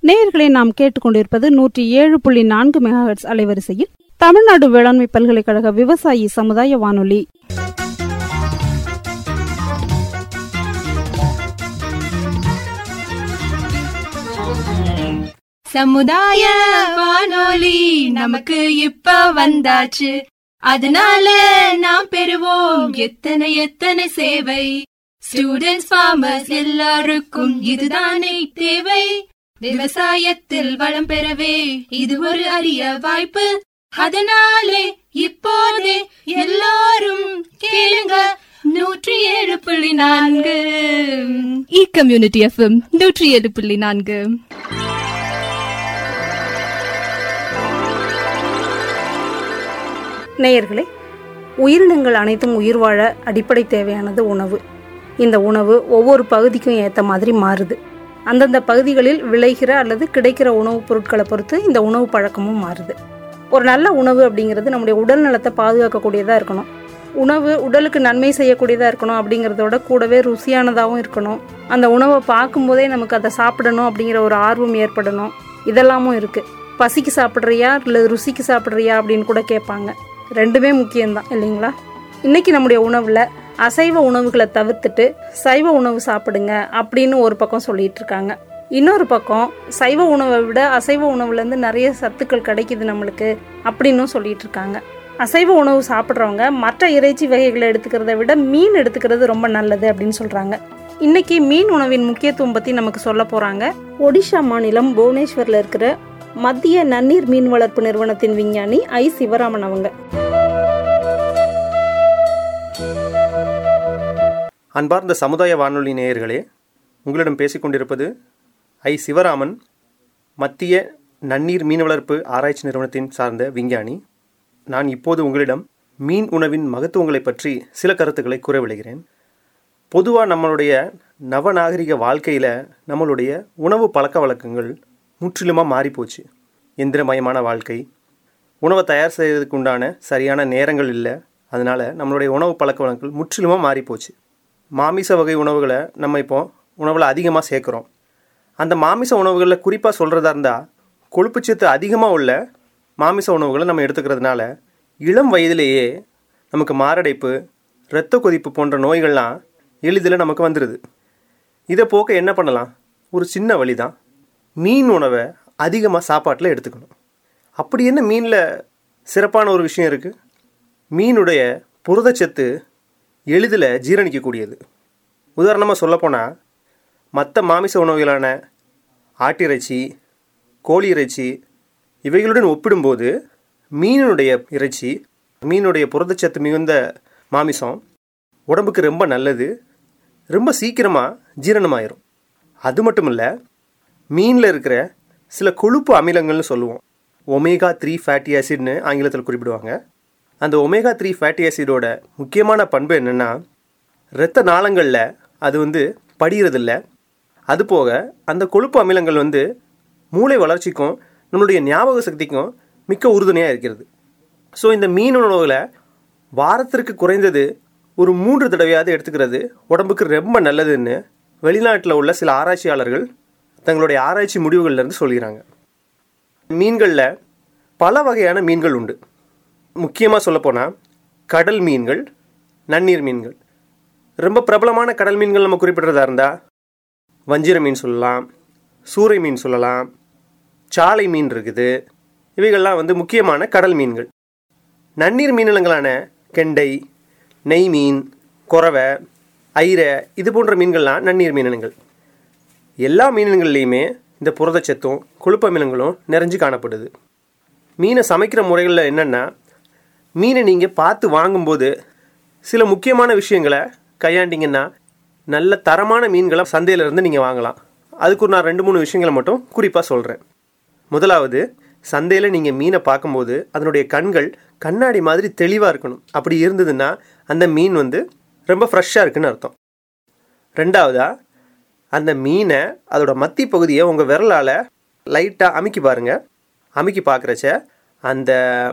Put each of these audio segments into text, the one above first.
நேயர்களை நாம் கேட்டுக்கொண்டிருப்பது நூற்றி ஏழு புள்ளி நான்கு மெகாஹெட்ஸ் அலைவரிசையில் தமிழ்நாடு வேளாண்மை பல்கலைக்கழக விவசாயி சமுதாய வானொலி சமுதாய வானொலி நமக்கு இப்ப வந்தாச்சு அதனால நாம் பெறுவோம் எத்தனை எத்தனை சேவை ஸ்டூடெண்ட்ஸ் ஃபார்மர்ஸ் எல்லாருக்கும் இதுதானே தேவை விவசாயத்தில் வளம் பெறவே இது ஒரு அரிய வாய்ப்பு அதனாலே இப்போதே எல்லாரும் கேளுங்க நூற்றி ஏழு புள்ளி நான்கு இ கம்யூனிட்டி எஃப்எம் நூற்றி ஏழு புள்ளி நான்கு நேயர்களே உயிரினங்கள் அனைத்தும் உயிர் வாழ அடிப்படை தேவையானது உணவு இந்த உணவு ஒவ்வொரு பகுதிக்கும் ஏற்ற மாதிரி மாறுது அந்தந்த பகுதிகளில் விளைகிற அல்லது கிடைக்கிற உணவுப் பொருட்களை பொறுத்து இந்த உணவு பழக்கமும் மாறுது ஒரு நல்ல உணவு அப்படிங்கிறது நம்முடைய உடல் நலத்தை பாதுகாக்கக்கூடியதாக இருக்கணும் உணவு உடலுக்கு நன்மை செய்யக்கூடியதாக இருக்கணும் அப்படிங்கிறதோட கூடவே ருசியானதாகவும் இருக்கணும் அந்த உணவை பார்க்கும்போதே நமக்கு அதை சாப்பிடணும் அப்படிங்கிற ஒரு ஆர்வம் ஏற்படணும் இதெல்லாமும் இருக்குது பசிக்கு சாப்பிட்றியா இல்லை ருசிக்கு சாப்பிட்றியா அப்படின்னு கூட கேட்பாங்க ரெண்டுமே முக்கியம்தான் இல்லைங்களா இன்னைக்கு நம்முடைய உணவில் அசைவ உணவுகளை தவிர்த்துட்டு சைவ உணவு சாப்பிடுங்க அப்படின்னு ஒரு பக்கம் சொல்லிட்டு இருக்காங்க இன்னொரு பக்கம் சைவ உணவை விட அசைவ உணவுலேருந்து நிறைய சத்துக்கள் கிடைக்குது நம்மளுக்கு அப்படின்னும் சொல்லிட்டு இருக்காங்க அசைவ உணவு சாப்பிட்றவங்க மற்ற இறைச்சி வகைகளை எடுத்துக்கிறத விட மீன் எடுத்துக்கிறது ரொம்ப நல்லது அப்படின்னு சொல்கிறாங்க இன்னைக்கு மீன் உணவின் முக்கியத்துவம் பற்றி நமக்கு சொல்ல போகிறாங்க ஒடிஷா மாநிலம் புவனேஸ்வரில் இருக்கிற மத்திய நன்னீர் மீன் வளர்ப்பு நிறுவனத்தின் விஞ்ஞானி ஐ சிவராமன் அவங்க அன்பார்ந்த சமுதாய வானொலி நேயர்களே உங்களிடம் பேசிக்கொண்டிருப்பது ஐ சிவராமன் மத்திய நன்னீர் மீன் வளர்ப்பு ஆராய்ச்சி நிறுவனத்தின் சார்ந்த விஞ்ஞானி நான் இப்போது உங்களிடம் மீன் உணவின் மகத்துவங்களை பற்றி சில கருத்துக்களை கூற விளைகிறேன் பொதுவாக நம்மளுடைய நவநாகரிக வாழ்க்கையில் நம்மளுடைய உணவு பழக்க வழக்கங்கள் முற்றிலுமாக மாறிப்போச்சு எந்திரமயமான வாழ்க்கை உணவை தயார் செய்வதற்கு உண்டான சரியான நேரங்கள் இல்லை அதனால் நம்மளுடைய உணவு பழக்க வழக்கங்கள் முற்றிலுமாக மாறிப்போச்சு மாமிச வகை உணவுகளை நம்ம இப்போ உணவில் அதிகமாக சேர்க்குறோம் அந்த மாமிச உணவுகளில் குறிப்பாக சொல்கிறதா இருந்தால் கொழுப்புச்சத்து அதிகமாக உள்ள மாமிச உணவுகளை நம்ம எடுத்துக்கிறதுனால இளம் வயதிலேயே நமக்கு மாரடைப்பு இரத்த கொதிப்பு போன்ற நோய்கள்லாம் எளிதில் நமக்கு வந்துடுது இதை போக்க என்ன பண்ணலாம் ஒரு சின்ன வழி தான் மீன் உணவை அதிகமாக சாப்பாட்டில் எடுத்துக்கணும் அப்படி என்ன மீனில் சிறப்பான ஒரு விஷயம் இருக்குது மீனுடைய புரதச்சத்து எளிதில் ஜீரணிக்கக்கூடியது உதாரணமாக சொல்லப்போனால் மற்ற மாமிச உணவுகளான ஆட்டிறைச்சி கோழி இறைச்சி இவைகளுடன் ஒப்பிடும்போது மீனினுடைய இறைச்சி மீனுடைய புரதச்சத்து மிகுந்த மாமிசம் உடம்புக்கு ரொம்ப நல்லது ரொம்ப சீக்கிரமாக ஜீரணமாயிரும் அது மட்டும் இல்லை மீனில் இருக்கிற சில கொழுப்பு அமிலங்கள்னு சொல்லுவோம் ஒமேகா த்ரீ ஃபேட்டி ஆசிட்னு ஆங்கிலத்தில் குறிப்பிடுவாங்க அந்த ஒமேகா த்ரீ ஃபேட்டி ஆசிடோட முக்கியமான பண்பு என்னென்னா இரத்த நாளங்களில் அது வந்து படிகிறதில்ல அதுபோக அந்த கொழுப்பு அமிலங்கள் வந்து மூளை வளர்ச்சிக்கும் நம்மளுடைய ஞாபக சக்திக்கும் மிக்க உறுதுணையாக இருக்கிறது ஸோ இந்த மீன் உணவுகளை வாரத்திற்கு குறைந்தது ஒரு மூன்று தடவையாவது எடுத்துக்கிறது உடம்புக்கு ரொம்ப நல்லதுன்னு வெளிநாட்டில் உள்ள சில ஆராய்ச்சியாளர்கள் தங்களுடைய ஆராய்ச்சி முடிவுகள்லேருந்து சொல்கிறாங்க மீன்களில் பல வகையான மீன்கள் உண்டு முக்கியமாக சொல்லப்போனால் கடல் மீன்கள் நன்னீர் மீன்கள் ரொம்ப பிரபலமான கடல் மீன்கள் நம்ம குறிப்பிட்றதா இருந்தால் வஞ்சிர மீன் சொல்லலாம் சூறை மீன் சொல்லலாம் சாலை மீன் இருக்குது இவைகள்லாம் வந்து முக்கியமான கடல் மீன்கள் நன்னீர் மீனினங்களான கெண்டை நெய் மீன் கொரவை ஐரை இது போன்ற மீன்கள்லாம் நன்னீர் மீனினங்கள் எல்லா மீனினங்கள்லேயுமே இந்த புரதச்சத்தும் கொழுப்பு அமிலங்களும் நிறைஞ்சு காணப்படுது மீனை சமைக்கிற முறைகளில் என்னென்னா மீனை நீங்கள் பார்த்து வாங்கும்போது சில முக்கியமான விஷயங்களை கையாண்டிங்கன்னா நல்ல தரமான மீன்களை சந்தையிலேருந்து நீங்கள் வாங்கலாம் அதுக்கு நான் ரெண்டு மூணு விஷயங்களை மட்டும் குறிப்பாக சொல்கிறேன் முதலாவது சந்தையில் நீங்கள் மீனை பார்க்கும்போது அதனுடைய கண்கள் கண்ணாடி மாதிரி தெளிவாக இருக்கணும் அப்படி இருந்ததுன்னா அந்த மீன் வந்து ரொம்ப ஃப்ரெஷ்ஷாக இருக்குன்னு அர்த்தம் ரெண்டாவதாக அந்த மீனை அதோட மத்தி பகுதியை உங்கள் விரலால் லைட்டாக அமுக்கி பாருங்கள் அமுக்கி பார்க்குறச்ச அந்த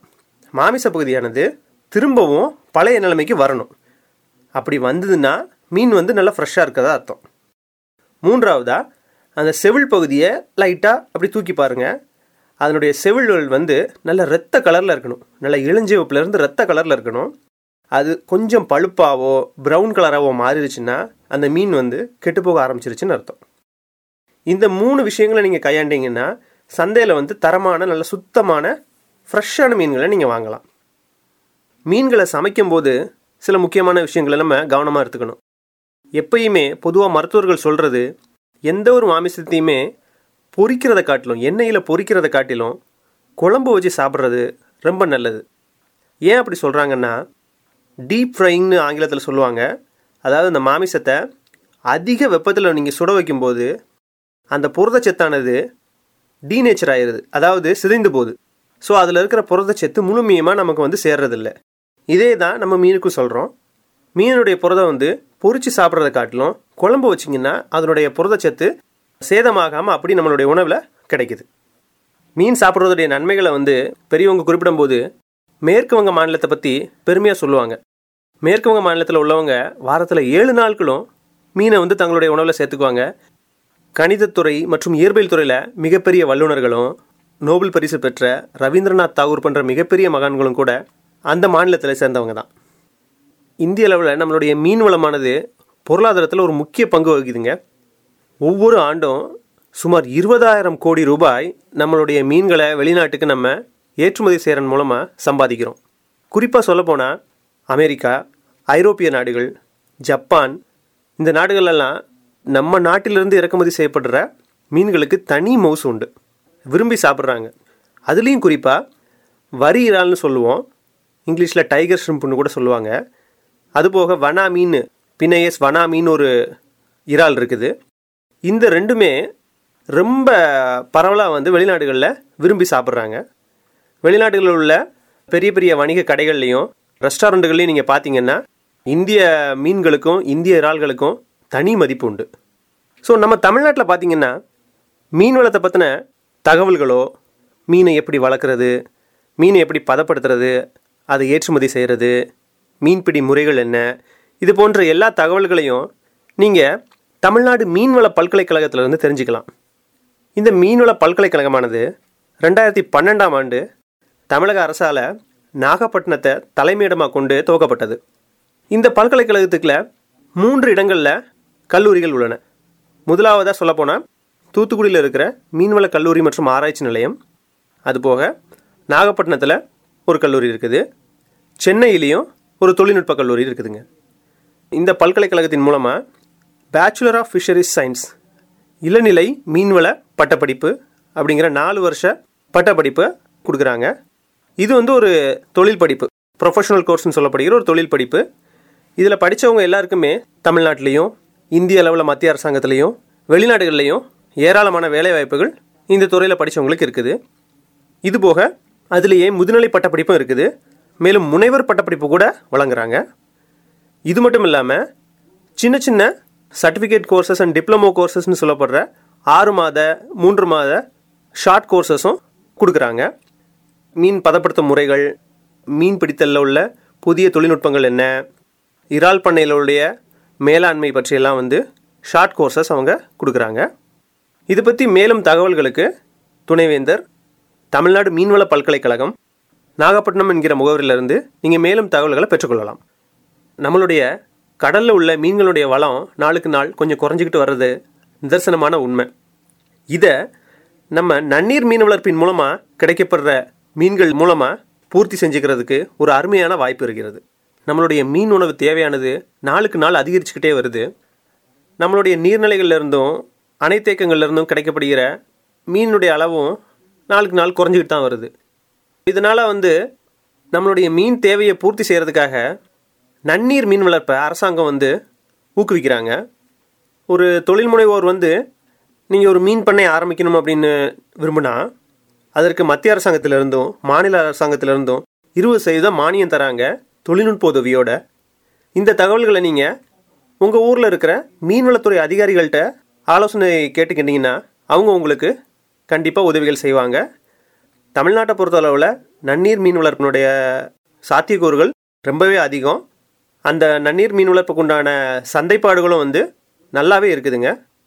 மாமிச பகுதியானது திரும்பவும் பழைய நிலைமைக்கு வரணும் அப்படி வந்ததுன்னா மீன் வந்து நல்லா ஃப்ரெஷ்ஷாக இருக்கதா அர்த்தம் மூன்றாவதாக அந்த செவில் பகுதியை லைட்டாக அப்படி தூக்கி பாருங்கள் அதனுடைய செவில்கள் வந்து நல்ல ரத்த கலரில் இருக்கணும் நல்ல இளஞ்சிவப்புலேருந்து ரத்த கலரில் இருக்கணும் அது கொஞ்சம் பழுப்பாவோ ப்ரௌன் கலராகவோ மாறிடுச்சுன்னா அந்த மீன் வந்து கெட்டுப்போக ஆரம்பிச்சிருச்சுன்னு அர்த்தம் இந்த மூணு விஷயங்களை நீங்கள் கையாண்டீங்கன்னா சந்தையில் வந்து தரமான நல்ல சுத்தமான ஃப்ரெஷ்ஷான மீன்களை நீங்கள் வாங்கலாம் மீன்களை சமைக்கும்போது சில முக்கியமான விஷயங்களை நம்ம கவனமாக எடுத்துக்கணும் எப்பயுமே பொதுவாக மருத்துவர்கள் சொல்கிறது எந்த ஒரு மாமிசத்தையுமே பொரிக்கிறத காட்டிலும் எண்ணெயில் பொரிக்கிறத காட்டிலும் குழம்பு வச்சு சாப்பிட்றது ரொம்ப நல்லது ஏன் அப்படி சொல்கிறாங்கன்னா டீப் ஃப்ரைங்னு ஆங்கிலத்தில் சொல்லுவாங்க அதாவது இந்த மாமிசத்தை அதிக வெப்பத்தில் நீங்கள் சுட வைக்கும்போது அந்த புரதச்சத்தானது டீநேச்சர் ஆயிடுது அதாவது சிதைந்து போகுது ஸோ அதில் இருக்கிற புரதச்சத்து முழுமையமாக நமக்கு வந்து சேர்றதில்ல இதே தான் நம்ம மீனுக்கும் சொல்கிறோம் மீனுடைய புரதம் வந்து பொரிச்சு சாப்பிட்றத காட்டிலும் குழம்பு வச்சிங்கன்னா அதனுடைய புரதச்சத்து சேதமாகாமல் அப்படி நம்மளுடைய உணவில் கிடைக்குது மீன் சாப்பிட்றதுடைய நன்மைகளை வந்து பெரியவங்க குறிப்பிடும்போது மேற்கு வங்க மாநிலத்தை பற்றி பெருமையாக சொல்லுவாங்க மேற்கு வங்க மாநிலத்தில் உள்ளவங்க வாரத்தில் ஏழு நாட்களும் மீனை வந்து தங்களுடைய உணவில் சேர்த்துக்குவாங்க கணிதத்துறை மற்றும் இயற்பியல் துறையில் மிகப்பெரிய வல்லுநர்களும் நோபல் பரிசு பெற்ற ரவீந்திரநாத் தாகூர் போன்ற மிகப்பெரிய மகான்களும் கூட அந்த மாநிலத்தில் சேர்ந்தவங்க தான் இந்திய அளவில் நம்மளுடைய மீன் வளமானது பொருளாதாரத்தில் ஒரு முக்கிய பங்கு வகிக்குதுங்க ஒவ்வொரு ஆண்டும் சுமார் இருபதாயிரம் கோடி ரூபாய் நம்மளுடைய மீன்களை வெளிநாட்டுக்கு நம்ம ஏற்றுமதி செய்கிறன் மூலமாக சம்பாதிக்கிறோம் குறிப்பாக சொல்லப்போனால் அமெரிக்கா ஐரோப்பிய நாடுகள் ஜப்பான் இந்த நாடுகளெல்லாம் நம்ம நாட்டிலிருந்து இறக்குமதி செய்யப்படுற மீன்களுக்கு தனி மவுசு உண்டு விரும்பி சாப்பிட்றாங்க அதுலேயும் குறிப்பாக வரி இறால்னு சொல்லுவோம் இங்கிலீஷில் டைகர் ஷ்ரிம்ப்னு கூட சொல்லுவாங்க அதுபோக வனா மீன் பினையஸ் வனா மீன் ஒரு இறால் இருக்குது இந்த ரெண்டுமே ரொம்ப பரவலாக வந்து வெளிநாடுகளில் விரும்பி சாப்பிட்றாங்க வெளிநாடுகளில் உள்ள பெரிய பெரிய வணிக கடைகள்லையும் ரெஸ்டாரண்ட்டுகள்லையும் நீங்கள் பார்த்தீங்கன்னா இந்திய மீன்களுக்கும் இந்திய இறால்களுக்கும் தனி மதிப்பு உண்டு ஸோ நம்ம தமிழ்நாட்டில் பார்த்தீங்கன்னா மீன் வளத்தை பற்றின தகவல்களோ மீனை எப்படி வளர்க்குறது மீனை எப்படி பதப்படுத்துறது அதை ஏற்றுமதி செய்கிறது மீன்பிடி முறைகள் என்ன இது போன்ற எல்லா தகவல்களையும் நீங்கள் தமிழ்நாடு மீன்வள பல்கலைக்கழகத்திலிருந்து தெரிஞ்சுக்கலாம் இந்த மீன்வள பல்கலைக்கழகமானது ரெண்டாயிரத்தி பன்னெண்டாம் ஆண்டு தமிழக அரசால் நாகப்பட்டினத்தை தலைமையிடமாக கொண்டு துவக்கப்பட்டது இந்த பல்கலைக்கழகத்துக்குள்ள மூன்று இடங்களில் கல்லூரிகள் உள்ளன முதலாவதாக சொல்லப்போனால் தூத்துக்குடியில் இருக்கிற மீன்வள கல்லூரி மற்றும் ஆராய்ச்சி நிலையம் அதுபோக நாகப்பட்டினத்தில் ஒரு கல்லூரி இருக்குது சென்னையிலையும் ஒரு தொழில்நுட்ப கல்லூரி இருக்குதுங்க இந்த பல்கலைக்கழகத்தின் மூலமாக பேச்சுலர் ஆஃப் ஃபிஷரிஸ் சயின்ஸ் இளநிலை மீன்வள பட்டப்படிப்பு அப்படிங்கிற நாலு வருஷ பட்டப்படிப்பை கொடுக்குறாங்க இது வந்து ஒரு தொழில் படிப்பு ப்ரொஃபஷனல் கோர்ஸ்னு சொல்லப்படுகிற ஒரு தொழில் படிப்பு இதில் படித்தவங்க எல்லாருக்குமே தமிழ்நாட்டிலையும் இந்திய அளவில் மத்திய அரசாங்கத்திலையும் வெளிநாடுகள்லையும் ஏராளமான வேலைவாய்ப்புகள் இந்த துறையில் படித்தவங்களுக்கு இருக்குது இதுபோக அதுலேயே முதுநிலை பட்டப்படிப்பும் இருக்குது மேலும் முனைவர் பட்டப்படிப்பு கூட வழங்குறாங்க இது மட்டும் இல்லாமல் சின்ன சின்ன சர்டிஃபிகேட் கோர்சஸ் அண்ட் டிப்ளமோ கோர்சஸ்னு சொல்லப்படுற ஆறு மாத மூன்று மாத ஷார்ட் கோர்சஸும் கொடுக்குறாங்க மீன் பதப்படுத்தும் முறைகள் மீன் பிடித்தலில் உள்ள புதிய தொழில்நுட்பங்கள் என்ன இறால் பண்ணையிலுடைய மேலாண்மை பற்றியெல்லாம் வந்து ஷார்ட் கோர்சஸ் அவங்க கொடுக்குறாங்க இது பற்றி மேலும் தகவல்களுக்கு துணைவேந்தர் தமிழ்நாடு மீன்வள பல்கலைக்கழகம் நாகப்பட்டினம் என்கிற முகவரியிலிருந்து நீங்கள் மேலும் தகவல்களை பெற்றுக்கொள்ளலாம் நம்மளுடைய கடலில் உள்ள மீன்களுடைய வளம் நாளுக்கு நாள் கொஞ்சம் குறைஞ்சிக்கிட்டு வர்றது நிதர்சனமான உண்மை இதை நம்ம நன்னீர் மீன் வளர்ப்பின் மூலமாக கிடைக்கப்படுற மீன்கள் மூலமாக பூர்த்தி செஞ்சுக்கிறதுக்கு ஒரு அருமையான வாய்ப்பு இருக்கிறது நம்மளுடைய மீன் உணவு தேவையானது நாளுக்கு நாள் அதிகரிச்சுக்கிட்டே வருது நம்மளுடைய நீர்நிலைகள்ல இருந்தும் அணைத்தேக்கங்கள்ல இருந்தும் கிடைக்கப்படுகிற மீனுடைய அளவும் நாளுக்கு நாள் குறைஞ்சிக்கிட்டு தான் வருது இதனால் வந்து நம்மளுடைய மீன் தேவையை பூர்த்தி செய்கிறதுக்காக நன்னீர் மீன் வளர்ப்பை அரசாங்கம் வந்து ஊக்குவிக்கிறாங்க ஒரு தொழில் முனைவோர் வந்து நீங்கள் ஒரு மீன் பண்ணை ஆரம்பிக்கணும் அப்படின்னு விரும்பினா அதற்கு மத்திய அரசாங்கத்திலிருந்தும் மாநில அரசாங்கத்திலிருந்தும் இருபது சதவீதம் மானியம் தராங்க தொழில்நுட்ப உதவியோட இந்த தகவல்களை நீங்கள் உங்கள் ஊரில் இருக்கிற மீன்வளத்துறை அதிகாரிகள்கிட்ட ஆலோசனை கேட்டுக்கிட்டிங்கன்னா அவங்க உங்களுக்கு கண்டிப்பாக உதவிகள் செய்வாங்க தமிழ்நாட்டை பொறுத்தளவில் நன்னீர் மீன் வளர்ப்பினுடைய சாத்தியக்கூறுகள் ரொம்பவே அதிகம் அந்த நன்னீர் மீன் வளர்ப்புக்கு உண்டான சந்தைப்பாடுகளும் வந்து நல்லாவே இருக்குதுங்க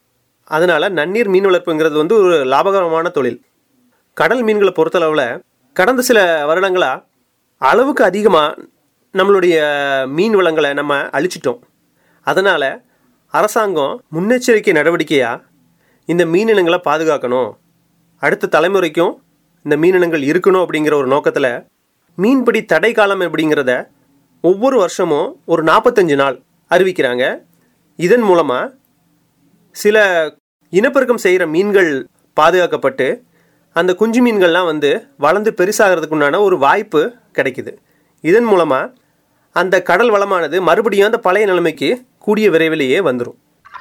அதனால் நன்னீர் மீன் வளர்ப்புங்கிறது வந்து ஒரு லாபகரமான தொழில் கடல் மீன்களை பொறுத்தளவில் கடந்த சில வருடங்களாக அளவுக்கு அதிகமாக நம்மளுடைய மீன் வளங்களை நம்ம அழிச்சிட்டோம் அதனால் அரசாங்கம் முன்னெச்சரிக்கை நடவடிக்கையாக இந்த மீனினங்களை பாதுகாக்கணும் அடுத்த தலைமுறைக்கும் இந்த மீனினங்கள் இருக்கணும் அப்படிங்கிற ஒரு நோக்கத்தில் மீன்பிடி தடை காலம் அப்படிங்கிறத ஒவ்வொரு வருஷமும் ஒரு நாற்பத்தஞ்சு நாள் அறிவிக்கிறாங்க இதன் மூலமாக சில இனப்பெருக்கம் செய்கிற மீன்கள் பாதுகாக்கப்பட்டு அந்த குஞ்சு மீன்கள்லாம் வந்து வளர்ந்து பெருசாகிறதுக்கு உண்டான ஒரு வாய்ப்பு கிடைக்குது இதன் மூலமாக அந்த கடல் வளமானது மறுபடியும் அந்த பழைய நிலைமைக்கு கூடிய விரைவிலேயே வந்துடும்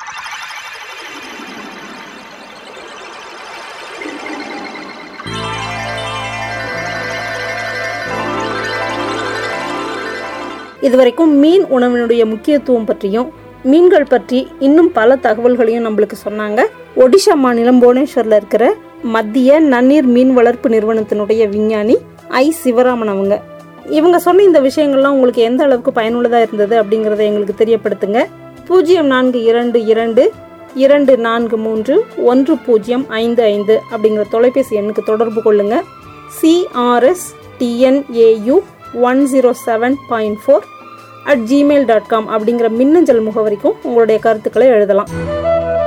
இதுவரைக்கும் மீன் உணவினுடைய முக்கியத்துவம் பற்றியும் மீன்கள் பற்றி இன்னும் பல தகவல்களையும் நம்மளுக்கு சொன்னாங்க ஒடிஷா மாநிலம் புவனேஸ்வரில் இருக்கிற மத்திய நன்னீர் மீன் வளர்ப்பு நிறுவனத்தினுடைய விஞ்ஞானி ஐ சிவராமன் அவங்க இவங்க சொன்ன இந்த விஷயங்கள்லாம் உங்களுக்கு எந்த அளவுக்கு பயனுள்ளதாக இருந்தது அப்படிங்கிறத எங்களுக்கு தெரியப்படுத்துங்க பூஜ்ஜியம் நான்கு இரண்டு இரண்டு இரண்டு நான்கு மூன்று ஒன்று பூஜ்ஜியம் ஐந்து ஐந்து அப்படிங்கிற தொலைபேசி எண்ணுக்கு தொடர்பு கொள்ளுங்க CRS TNAU one zero seven point four at Gmail dot com அப்படிங்கிற மின்னஞ்சல் முகவரிக்கும் உங்களுடைய கருத்துக்களை எழுதலாம்